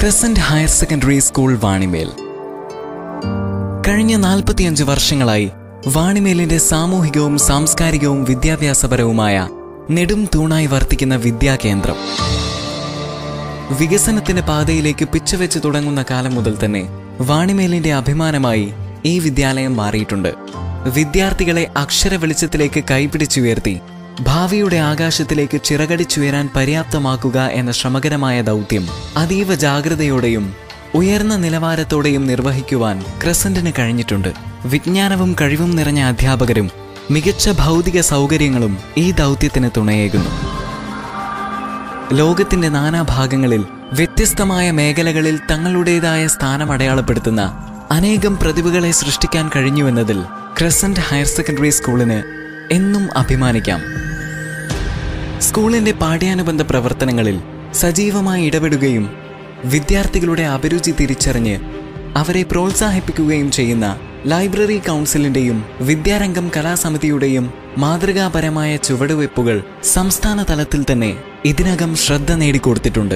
crescent higher secondary school Vanimel കഴിഞ്ഞ നാൽപ്പത്തിയഞ്ച് വർഷങ്ങളായി വാണിമേലിന്റെ സാമൂഹികവും സാംസ്കാരികവും വിദ്യാഭ്യാസപരവുമായ നെടും തൂണായി വർത്തിക്കുന്ന വിദ്യാകേന്ദ്രം വികസനത്തിന്റെ പാതയിലേക്ക് പിച്ചവെച്ച് തുടങ്ങുന്ന കാലം മുതൽ തന്നെ വാണിമേലിന്റെ അഭിമാനമായി ഈ വിദ്യാലയം മാറിയിട്ടുണ്ട് വിദ്യാർത്ഥികളെ അക്ഷര വെളിച്ചത്തിലേക്ക് കൈപിടിച്ചുയർത്തി ഭാവിയുടെ ആകാശത്തിലേക്ക് ചിറകടിച്ചുയരാൻ പര്യാപ്തമാക്കുക എന്ന ശ്രമകരമായ ദൗത്യം അതീവ ജാഗ്രതയോടെയും ഉയർന്ന നിലവാരത്തോടെയും നിർവഹിക്കുവാൻ ക്രസന്റിന് കഴിഞ്ഞിട്ടുണ്ട് വിജ്ഞാനവും കഴിവും നിറഞ്ഞ അധ്യാപകരും മികച്ച ഭൗതിക സൗകര്യങ്ങളും ഈ ദൗത്യത്തിന് തുണയേകുന്നു ലോകത്തിന്റെ നാനാഭാഗങ്ങളിൽ വ്യത്യസ്തമായ മേഖലകളിൽ തങ്ങളുടേതായ സ്ഥാനം അടയാളപ്പെടുത്തുന്ന അനേകം പ്രതിഭകളെ സൃഷ്ടിക്കാൻ കഴിഞ്ഞുവെന്നതിൽ ക്രസന്റ് ഹയർ സെക്കൻഡറി സ്കൂളിന് എന്നും അഭിമാനിക്കാം സ്കൂളിന്റെ പാഠ്യാനുബന്ധ പ്രവർത്തനങ്ങളിൽ സജീവമായി ഇടപെടുകയും വിദ്യാർത്ഥികളുടെ അഭിരുചി തിരിച്ചറിഞ്ഞ് അവരെ പ്രോത്സാഹിപ്പിക്കുകയും ചെയ്യുന്ന ലൈബ്രറി കൗൺസിലിന്റെയും വിദ്യാരംഗം കലാസമിതിയുടെയും മാതൃകാപരമായ ചുവടുവയ്പ്പുകൾ സംസ്ഥാന തലത്തിൽ തന്നെ ഇതിനകം ശ്രദ്ധ നേടിക്കൊടുത്തിട്ടുണ്ട്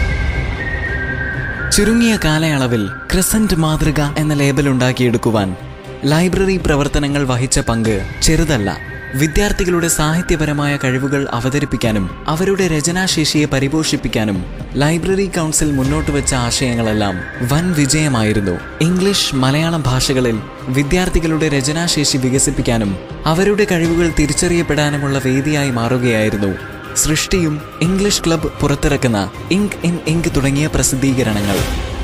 ചുരുങ്ങിയ കാലയളവിൽ ക്രസന്റ് മാതൃക എന്ന ലേബൽ ഉണ്ടാക്കിയെടുക്കുവാൻ ലൈബ്രറി പ്രവർത്തനങ്ങൾ വഹിച്ച പങ്ക് ചെറുതല്ല വിദ്യാർത്ഥികളുടെ സാഹിത്യപരമായ കഴിവുകൾ അവതരിപ്പിക്കാനും അവരുടെ രചനാശേഷിയെ പരിപോഷിപ്പിക്കാനും ലൈബ്രറി കൗൺസിൽ മുന്നോട്ട് വെച്ച ആശയങ്ങളെല്ലാം വൻ വിജയമായിരുന്നു ഇംഗ്ലീഷ് മലയാളം ഭാഷകളിൽ വിദ്യാർത്ഥികളുടെ രചനാശേഷി വികസിപ്പിക്കാനും അവരുടെ കഴിവുകൾ തിരിച്ചറിയപ്പെടാനുമുള്ള വേദിയായി മാറുകയായിരുന്നു സൃഷ്ടിയും ഇംഗ്ലീഷ് ക്ലബ് പുറത്തിറക്കുന്ന ഇങ്ക് ഇൻ ഇങ്ക് തുടങ്ങിയ പ്രസിദ്ധീകരണങ്ങൾ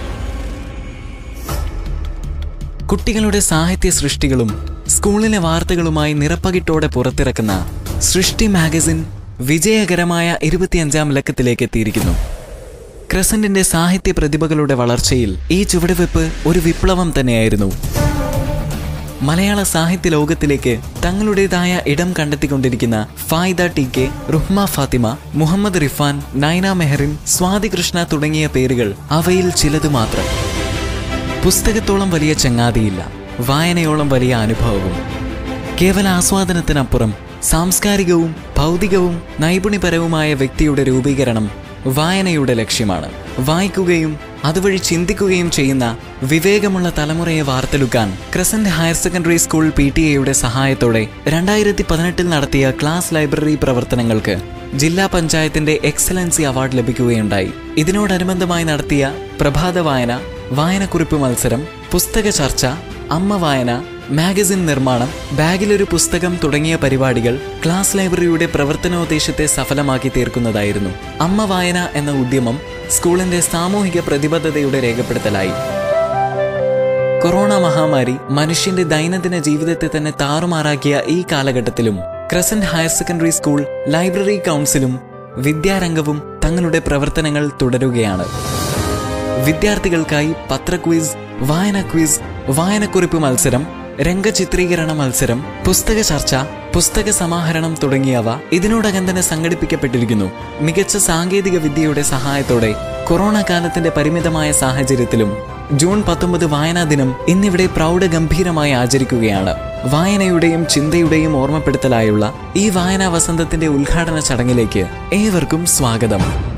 കുട്ടികളുടെ സാഹിത്യ സൃഷ്ടികളും സ്കൂളിലെ വാർത്തകളുമായി നിറപ്പകിട്ടോടെ പുറത്തിറക്കുന്ന സൃഷ്ടി മാഗസിൻ വിജയകരമായ ഇരുപത്തിയഞ്ചാം ലക്കത്തിലേക്ക് എത്തിയിരിക്കുന്നു ക്രസന്റിന്റെ സാഹിത്യ പ്രതിഭകളുടെ വളർച്ചയിൽ ഈ ചുവടുവെപ്പ് ഒരു വിപ്ലവം തന്നെയായിരുന്നു മലയാള സാഹിത്യ ലോകത്തിലേക്ക് തങ്ങളുടേതായ ഇടം കണ്ടെത്തിക്കൊണ്ടിരിക്കുന്ന ഫായിദ ടി കെ റുഹ്മ ഫാത്തിമ മുഹമ്മദ് റിഫാൻ നൈന മെഹറിൻ സ്വാതി കൃഷ്ണ തുടങ്ങിയ പേരുകൾ അവയിൽ ചിലത് മാത്രം പുസ്തകത്തോളം വലിയ ചങ്ങാതിയില്ല വായനയോളം വലിയ അനുഭവവും കേവല ആസ്വാദനത്തിനപ്പുറം സാംസ്കാരികവും ഭൗതികവും നൈപുണ്യപരവുമായ വ്യക്തിയുടെ രൂപീകരണം വായനയുടെ ലക്ഷ്യമാണ് വായിക്കുകയും അതുവഴി ചിന്തിക്കുകയും ചെയ്യുന്ന വിവേകമുള്ള തലമുറയെ വാർത്തെടുക്കാൻ Crescent higher secondary school P T എയുടെ സഹായത്തോടെ രണ്ടായിരത്തി പതിനെട്ടിൽ നടത്തിയ ക്ലാസ് ലൈബ്രറി പ്രവർത്തനങ്ങൾക്ക് ജില്ലാ പഞ്ചായത്തിന്റെ എക്സലൻസി അവാർഡ് ലഭിക്കുകയുണ്ടായി ഇതിനോടനുബന്ധമായി നടത്തിയ പ്രഭാത വായന വായനക്കുറിപ്പ് മത്സരം പുസ്തക ചർച്ച അമ്മ വായന മാഗസിൻ നിർമ്മാണം ബാഗിലൊരു പുസ്തകം തുടങ്ങിയ പരിപാടികൾ ക്ലാസ് ലൈബ്രറിയുടെ പ്രവർത്തനോദ്ദേശത്തെ സഫലമാക്കി തീർക്കുന്നതായിരുന്നു അമ്മ വായന എന്ന ഉദ്യമം സ്കൂളിന്റെ സാമൂഹിക പ്രതിബദ്ധതയുടെ രേഖപ്പെടുത്തലായി കൊറോണ മഹാമാരി മനുഷ്യന്റെ ദൈനംദിന ജീവിതത്തെ തന്നെ താറുമാറാക്കിയ ഈ കാലഘട്ടത്തിലും Crescent higher secondary school library കൗൺസിലും വിദ്യാരംഗവും തങ്ങളുടെ പ്രവർത്തനങ്ങൾ തുടരുകയാണ് വിദ്യാർത്ഥികൾക്കായി പത്ര ക്വിസ് വായന ക്വിസ് വായനക്കുറിപ്പ് മത്സരം രംഗചിത്രീകരണ മത്സരം പുസ്തക ചർച്ച പുസ്തക സമാഹരണം തുടങ്ങിയവ ഇതിനോടകം തന്നെ സംഘടിപ്പിക്കപ്പെട്ടിരിക്കുന്നു മികച്ച സാങ്കേതിക വിദ്യയുടെ സഹായത്തോടെ കൊറോണ കാലത്തിന്റെ പരിമിതമായ സാഹചര്യത്തിലും ജൂൺ പത്തൊമ്പത് വായനാ ദിനം ഇന്നിവിടെ പ്രൗഢഗംഭീരമായി ആചരിക്കുകയാണ് വായനയുടെയും ചിന്തയുടെയും ഓർമ്മപ്പെടുത്തലായുള്ള ഈ വായനാ വസന്തത്തിന്റെ ഉദ്ഘാടന ചടങ്ങിലേക്ക് ഏവർക്കും സ്വാഗതം